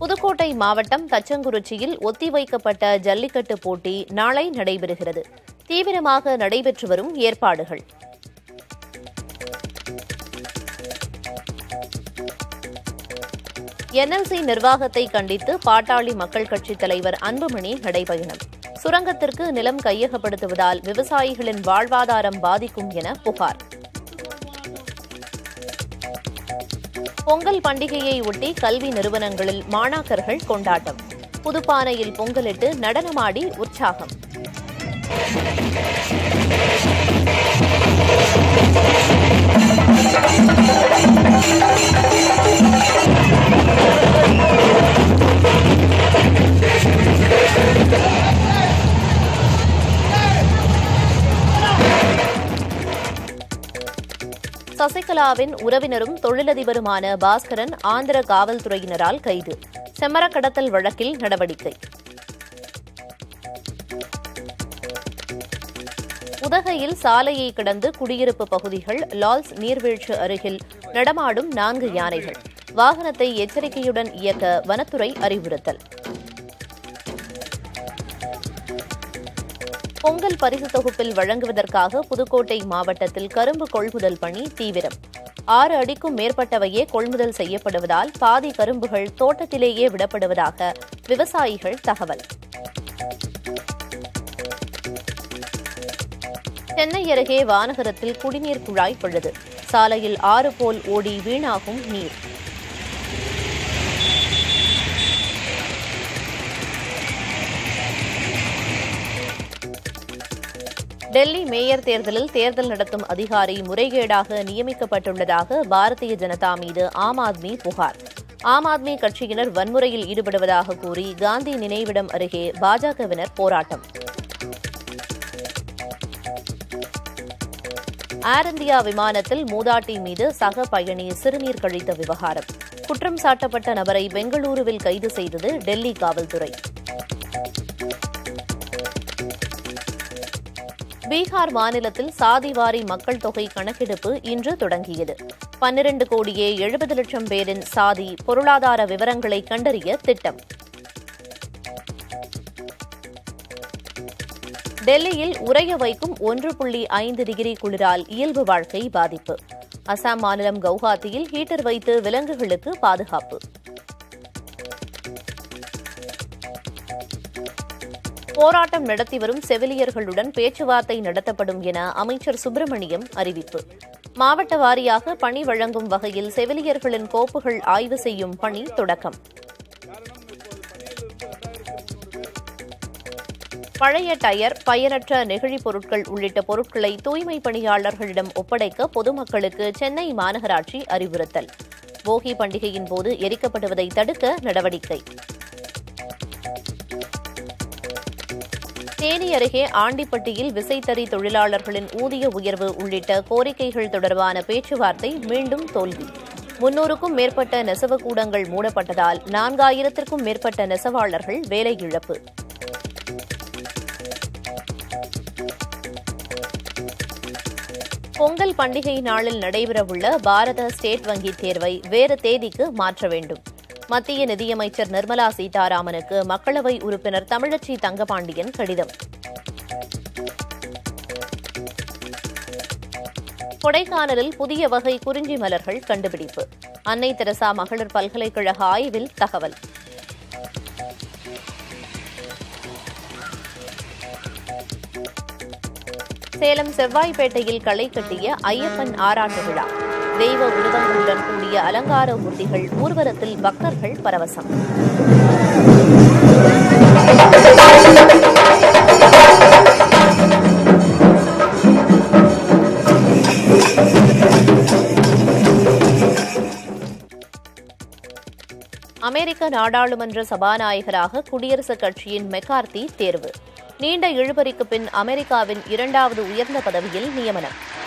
புதுக்கோட்டை மாவட்டம் தச்சங்குறிச்சியில் ஒத்திவைக்கப்பட்ட ஜல்லிக்கட்டு போட்டி நாளை நடைபெறுகிறது தீவிரமாக நடைபெற்று வரும் ஏற்பாடுகள் என்எல்சி நிர்வாகத்தை கண்டித்து பாட்டாளி மக்கள் கட்சித் தலைவர் அன்புமணி நடைபயணம் சுரங்கத்திற்கு நிலம் கையகப்படுத்துவதால் விவசாயிகளின் வாழ்வாதாரம் பாதிக்கும் என புகார் பொங்கல் பண்டிகையை ஒட்டி கல்வி நிறுவனங்களில் மாணாக்கர்கள் கொண்டாட்டம் புதுப்பானையில் பொங்கலிட்டு நடனமாடி உற்சாகம் சசிகலாவின் உறவினரும் தொழிலதிபருமான பாஸ்கரன் ஆந்திர காவல்துறையினரால் கைது செம்மர கடத்தல் வழக்கில் நடவடிக்கை உதகையில் சாலையை கடந்து குடியிருப்பு பகுதிகள் லால்ஸ் நீர்வீழ்ச்சி அருகில் நடமாடும் நான்கு யானைகள் வாகனத்தை எச்சரிக்கையுடன் இயக்க வனத்துறை அறிவுறுத்தல் பொங்கல் பரிசு தொகுப்பில் வழங்குவதற்காக புதுக்கோட்டை மாவட்டத்தில் கரும்பு கொள்முதல் பணி தீவிரம் ஆறு அடிக்கும் மேற்பட்டவையே கொள்முதல் செய்யப்படுவதால் பாதி கரும்புகள் தோட்டத்திலேயே விடப்படுவதாக விவசாயிகள் தகவல் சென்னை அருகே வானகரத்தில் குடிநீர் குழாய் பழுது சாலையில் ஆறு போல் ஓடி வீணாகும் நீர் டெல்லி மேயர் தேர்தலில் தேர்தல் நடத்தும் அதிகாரி முறைகேடாக நியமிக்கப்பட்டுள்ளதாக பாரதிய ஜனதா மீது ஆம் ஆத்மி புகார் ஆம் ஆத்மி கட்சியினர் வன்முறையில் ஈடுபடுவதாக கூறி காந்தி நினைவிடம் அருகே பாஜகவினர் போராட்டம் ஏர் இந்தியா விமானத்தில் மூதாட்டி மீது சக பயணி சிறுநீர் கழித்த விவகாரம் குற்றம் சாட்டப்பட்ட நபரை பெங்களூருவில் கைது செய்தது டெல்லி காவல்துறை பீகார் மாநிலத்தில் சாதிவாரி மக்கள் தொகை கணக்கெடுப்பு இன்று தொடங்கியது பன்னிரண்டு கோடியே எழுபது லட்சம் பேரின் சாதி பொருளாதார விவரங்களை கண்டறிய திட்டம் டெல்லியில் உறைய வைக்கும் ஒன்று புள்ளி ஐந்து டிகிரி குளிரால் இயல்பு வாழ்க்கை பாதிப்பு அசாம் மாநிலம் கவுஹாத்தியில் ஹீட்டர் வைத்து விலங்குகளுக்கு பாதுகாப்பு போராட்டம் நடத்தி வரும் செவிலியர்களுடன் பேச்சுவார்த்தை நடத்தப்படும் என அமைச்சர் சுப்பிரமணியம் அறிவிப்பு மாவட்ட வாரியாக பணி வழங்கும் வகையில் செவிலியர்களின் கோப்புகள் ஆய்வு செய்யும் பணி தொடக்கம் பழைய டயர் பயனற்ற நெகிழிப் பொருட்கள் உள்ளிட்ட பொருட்களை தூய்மை பணியாளர்களிடம் ஒப்படைக்க பொதுமக்களுக்கு சென்னை மாநகராட்சி அறிவுறுத்தல் போகி பண்டிகையின் போது எரிக்கப்படுவதை தடுக்க நடவடிக்கை தேனி அருகே ஆண்டிப்பட்டியில் விசைத்தறி தொழிலாளர்களின் ஊதிய உயர்வு உள்ளிட்ட கோரிக்கைகள் தொடர்பான பேச்சுவார்த்தை மீண்டும் தோல்வி முன்னூறுக்கும் மேற்பட்ட நெசவு கூடங்கள் மூடப்பட்டதால் நான்காயிரத்திற்கும் மேற்பட்ட நெசவாளர்கள் வேலை இழப்பு பொங்கல் பண்டிகை நாளில் நடைபெறவுள்ள பாரத ஸ்டேட் வங்கி தேர்வை வேறு தேதிக்கு மாற்ற வேண்டும் மத்திய நிதியமைச்சர் நிர்மலா சீதாராமனுக்கு மக்களவை உறுப்பினர் தமிழச்சி தங்கபாண்டியன் கடிதம் கொடைக்கானலில் புதிய வகை குறிஞ்சி மலர்கள் கண்டுபிடிப்பு அன்னை தெரசா மகளிர் பல்கலைக்கழக ஆய்வில் தகவல் சேலம் செவ்வாய்ப்பேட்டையில் களை கட்டிய ஐயப்பன் ஆராட்டு விழா தெய்வ உருவங்களுடன் கூடிய அலங்கார ஊர்திகள் ஊர்வலத்தில் பக்தர்கள் பரவசம் அமெரிக்க நாடாளுமன்ற சபாநாயகராக குடியரசுக் கட்சியின் மெக்கார்த்தி தேர்வு நீண்ட இழுபறிக்கு பின் அமெரிக்காவின் இரண்டாவது உயர்ந்த பதவியில் நியமனம்